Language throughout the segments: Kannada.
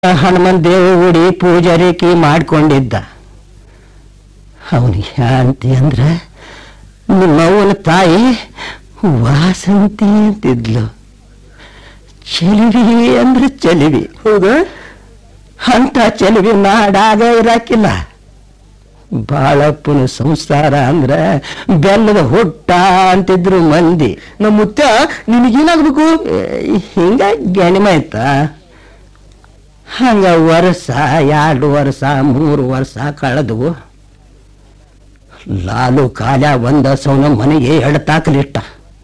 ಹನುಮನ್ ದೇವ ಗುಡಿ ಪೂಜಾರಿಕಿ ಮಾಡ್ಕೊಂಡಿದ್ದ ಅವನಿಗೆ ಶಾಂತಿ ಅಂದ್ರ ನಿಮ್ಮವ್ವನ ತಾಯಿ ವಾಸಂತಿ ಅಂತಿದ್ಲು ಚೆಲುವಿ ಅಂದ್ರೆ ಚೆಲುವಿ ಹೌದಾ ಅಂತ ಚೆಲುವಿ ನಾಡಾಗ ಇರಾಕಿಲ್ಲ ಬಾಳಪ್ಪನ ಸಂಸಾರ ಅಂದ್ರ ಬೆಲ್ಲದ ಹುಟ್ಟ ಅಂತಿದ್ರು ಮಂದಿ ನಮ್ಮ ಮುತ್ಯ ನಿನಗೇನಾಗ್ಬೇಕು ಏ, ಹಿಂಗ ಗೆಣಿಮಾಯ್ತ ಹಂಗ ವರ್ಷ ಎರಡು ವರ್ಷ ಮೂರು ವರ್ಷ ಕಳೆದವು ಲಾಲು ಕಾಲ ಒಂದ ಸೌನ ಮನೆಗೆ ಎಡತಾಕಲಿಟ್ಟ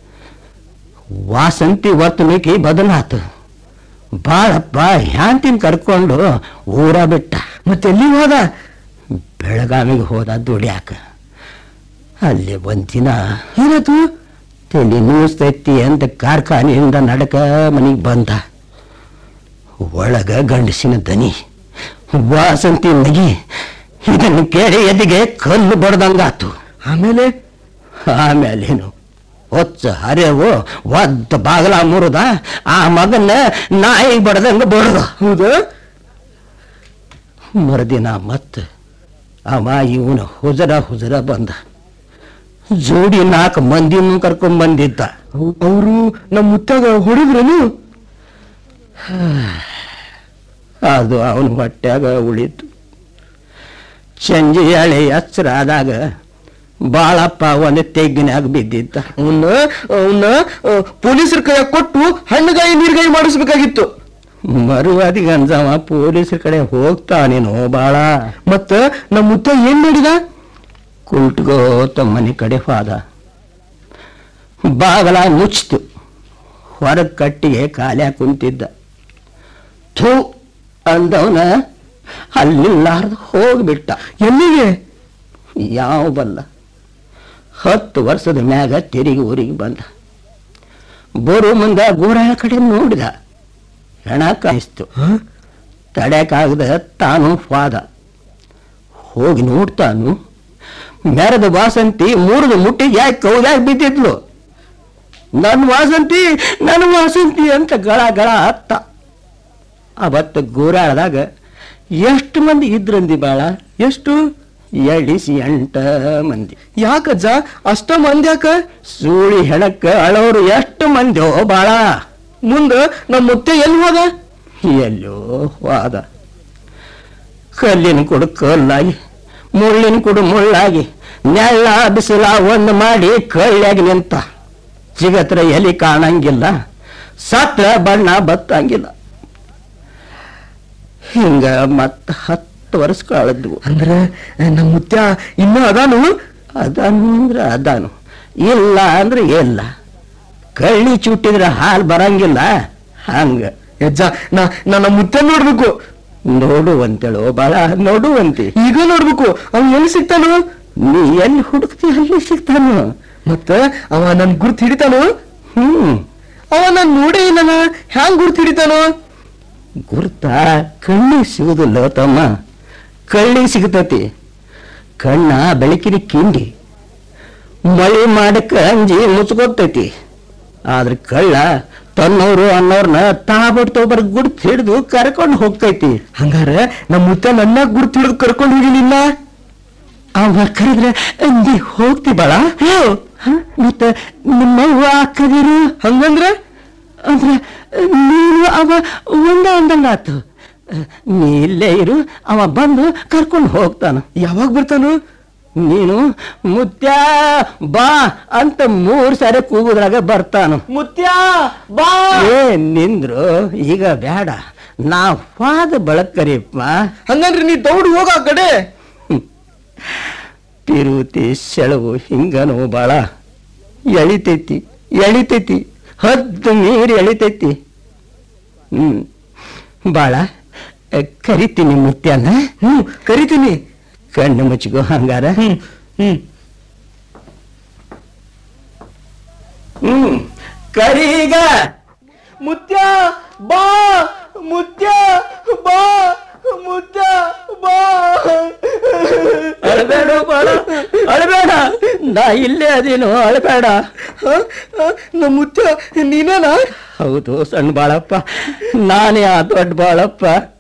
ವಾಸಂತಿ ವರ್ತನಿಕೆ ಬದಲಾತು ಬಾಳಪ್ಪ ಹ್ಯಾಂತಿನ ಕರ್ಕೊಂಡು ಊರ ಬಿಟ್ಟ ಮತ್ತೆ ಎಲ್ಲಿ ಹೋದ ಬೆಳಗಾವಿಗೆ ಹೋದ ದುಡ್ಯಾಕ ಅಲ್ಲಿ ಒಂದಿನ ಏನಾಯ್ತು ತಲೆ ನೂಸ್ತೈತಿ ಅಂತ ಕಾರ್ಖಾನೆಯಿಂದ ನಡಕ ಮನೆಗೆ ಬಂದ ಒಳಗ ಗಂಡಸಿನ ದನಿ ವಾಸಂತಿ ನಗಿ ಇದನ್ನು ಕೇಳಿ ಎದಿಗೆ ಕಲ್ಲು ಬಡ್ದಂಗಾತು ಆಮೇಲೆ ಆಮೇಲೇನು ಹೊಚ್ಚ ಹರಿವು ಒದ್ದ ಬಾಗಲ ಮುರಿದ ಆ ಮಗನ್ನ ನಾಯಿ ಬಡ್ದಂಗ ಬಡ್ದ ಹೌದಾ ಮರುದಿನ ಮತ್ತೆ ಅವ ಇವನು ಹುಜರ ಹುಜರ ಬಂದ ಜೋಡಿ ನಾಲ್ಕು ಮಂದಿನೂ ಕರ್ಕೊಂಡ್ ಬಂದಿದ್ದ ಅವರು ನಮ್ಮ ಮುತ್ಯಾಗ ಹೊಡಿದ್ರೇನು ಅದು ಅವನ ಹೊಟ್ಯಾಗ ಉಳಿತು ಸಂಜೆ ಹಳೆ ಎಚ್ಚರ ಆದಾಗ ಬಾಳಪ್ಪ ಒಂದು ತೆಗ್ಗಿನಾಗ ಬಿದ್ದಿದ್ದ ಅವನ್ನ ಅವನ್ನ ಪೊಲೀಸರ ಕೈ ಕೊಟ್ಟು ಹಣ್ಣುಗಾಯಿ ನೀರ್ಗಾಯಿ ಮಾಡಿಸ್ಬೇಕಾಗಿತ್ತು ಮರುವಾದಿ ಗಂಜವ ಪೊಲೀಸರ ಕಡೆ ಹೋಗ್ತಾನೇನೋ ಬಾಳ ಮತ್ತ ನಮ್ಮ ಮುತ್ಯ ಏನ್ ಮಾಡಿದ ಕುಂಟ್ಗೋತ ಮನೆ ಕಡೆ ಹೋದ ಬಾಗಲ ಮುಚ್ಚಿತು ಹೊರಗ್ ಕಟ್ಟಿಗೆ ಕಾಲ್ಯಾಗ ಕುಂತಿದ್ದ ಥೂ ಅಂದವನ ಅಲ್ಲಿಲ್ಲಾರ್ದು ಹೋಗ್ಬಿಟ್ಟ ಎಲ್ಲಿಗೆ ಯಾವ ಬಲ್ಲ ಹತ್ತು ವರ್ಷದ ಮ್ಯಾಗ ತಿರುಗಿ ಊರಿಗೆ ಬಂದ ಬರೋ ಮುಂದ ಗೋರಾಳ ಕಡೆ ನೋಡಿದ ಹೆಣ ಕಾಯಿಸ್ತು ತಡೆಯಕ್ಕಾಗದ ತಾನು ವಾದ ಹೋಗಿ ನೋಡ್ತಾನು ಮೆರದ ವಾಸಂತಿ ಮೂರದ ಮುಟ್ಟಿಗೆ ಯಾಕೆ ಕೌದಾಗ ಬಿದ್ದಿದ್ಲು ನನ್ನ ವಾಸಂತಿ ನನ್ನ ವಾಸಂತಿ ಅಂತ ಗಳ ಗಳ ಹತ್ತ ಅವತ್ತು ಗೋರಾಳದಾಗ ಎಷ್ಟು ಮಂದಿ ಇದ್ರಂದಿ ಬಾಳ ಎಷ್ಟು ಎಳಿಸಿ ಎಂಟ ಮಂದಿ ಯಾಕಜ್ಜ ಅಷ್ಟ ಮಂದಿ ಯಾಕ ಸೂಳಿ ಹೆಣಕ್ಕ ಅಳೋರು ಎಷ್ಟು ಮಂದಿ ಓ ಬಾಳ ಮುಂದ ನಮ್ಮ ಮುತ್ಯ ಎಲ್ಲಿ ಹೋದ ಎಲ್ಲೋ ಹೋದ ಕಲ್ಲಿನ ಕೊಡು ಕಲ್ಲಾಗಿ ಮುಳ್ಳಿನ ಕೊಡು ಮುಳ್ಳಾಗಿ ನೆಳ್ಳ ಬಿಸಿಲ ಒಂದು ಮಾಡಿ ಕಳ್ಳ್ಯಾಗಿ ನಿಂತ ಚಿಗತ್ರ ಎಲಿ ಕಾಣಂಗಿಲ್ಲ ಸತ್ರ ಬಣ್ಣ ಬತ್ತಂಗಿಲ್ಲ ಹಿಂಗ ಮತ್ತ ಹತ್ತು ವರ್ಷ ಕಳೆದ್ವು ಅಂದ್ರ ನಮ್ಮ ಮುತ್ಯ ಇನ್ನೂ ಅದಾನು ಅದಾನು ಅಂದ್ರೆ ಅದಾನು ಇಲ್ಲ ಅಂದ್ರೆ ಇಲ್ಲ ಕಳ್ಳಿ ಚುಟ್ಟಿದ್ರೆ ಹಾಲು ಬರಂಗಿಲ್ಲ ಹಂಗ ಯಜ್ಜ ನಾ ನಾ ನಮ್ಮ ಮುತ್ಯ ನೋಡ್ಬೇಕು ನೋಡುವಂತೇಳು ಬಾಳ ನೋಡುವಂತೆ ಈಗ ನೋಡ್ಬೇಕು ಅವ್ನು ಎಲ್ಲಿ ಸಿಗ್ತಾನು ನೀ ಎಲ್ಲಿ ಹುಡುಕ್ತಿ ಅಲ್ಲಿ ಸಿಗ್ತಾನು ಮತ್ತ ಅವ ನನ್ ಗುರ್ತ್ ಹಿಡಿತಾನು ಹ್ಮ್ ಅವ ನಾನ್ ನೋಡೇ ಇಲ್ಲ ಹ್ಯಾಂಗ್ ಗುರ್ತ್ ಹಿಡಿತಾನು ಗುರ್ತ ಕಣ್ಣಿ ಸಿಗುದಿಲ್ಲ ತಮ್ಮ ಕಳ್ಳಿ ಸಿಗ್ತತಿ ಕಣ್ಣ ಬೆಳಕಿನ ಕಿಂಡಿ ಮಳೆ ಮಾಡಕ್ಕ ಅಂಜಿ ಮುಚ್ಕೋತೈತಿ ಆದ್ರೆ ಕಳ್ಳ ತನ್ನವರು ಅನ್ನೋರ್ನ ತಾ ಬಿಡ್ತು ಒಬ್ಬರ ಗುಡ್ತು ಹಿಡಿದು ಕರ್ಕೊಂಡು ಹೋಗ್ತೈತಿ ಹಂಗಾರ ನಮ್ಮ ಮುತ್ಯ ನನ್ನ ಗುರ್ತ್ ಹಿಡಿದು ಕರ್ಕೊಂಡು ಹೋಗಿಲಿಲ್ಲ ಅವ ಕರೆದ್ರೆ ನೀ ಹೋಗ್ತಿ ಬಾಳ ಮತ್ತ ನಿಮ್ಮವ್ವ ಅಕ್ಕದಿರು ಹಂಗಂದ್ರ ಅಂದ್ರೆ ನೀನು ಅವ ಒಂದ ಅಂದಂಗಾತು ನೀ ಇಲ್ಲೇ ಇರು ಅವ ಬಂದು ಕರ್ಕೊಂಡು ಹೋಗ್ತಾನ ಯಾವಾಗ ಬರ್ತಾನು ನೀನು ಮುತ್ಯ ಬಾ ಅಂತ ಮೂರ್ ಸಾರಿ ಕೂಗುದ್ರಾಗ ಬರ್ತಾನು ಮುತ್ಯ ಬಾ ಏ ನಿಂದ್ರು ಈಗ ಬೇಡ ನಾ ವಾದ ಬಳಕರಿಪ್ಪ ಹಂಗಂದ್ರೆ ನೀ ದೌಡ್ ಹೋಗ ಆ ಕಡೆ ತಿರುತಿ ಸೆಳವು ಹಿಂಗನು ಬಾಳ ಎಳಿತೈತಿ ಎಳಿತೈತಿ ಹದ್ದು ನೀರು ಎಳಿತೈತಿ ಹ್ಮ್ ಬಾಳ ಅ, ಕರಿತೀನಿ ಮುತ್ಯಾನ ಹ್ಮ್ ಕರಿತೀನಿ ಕಣ್ಣು ಮುಚ್ಚಿಗೋ ಹಂಗಾರ ಹ್ಮ್ ಹ್ಮ್ ಹ್ಮ್ ಕರೀಗ ಮುತ್ಯ ಬಾ ಮುತ್ಯ ಬಾ ಮುತ್ಯ ಬಾ ಅಳಬೇಡ ಬಾಳ ಅಳಬೇಡ ನಾ ಇಲ್ಲೇ ಅದೇನು ಅಳಬೇಡ ಹ? ಹ? ನಮ್ಮ ಮುತ್ಯ ನೀನೇನಾ ಹೌದು ಸಣ್ಣ ಬಾಳಪ್ಪ ನಾನೇ ಆ ದೊಡ್ಡ ಬಾಳಪ್ಪ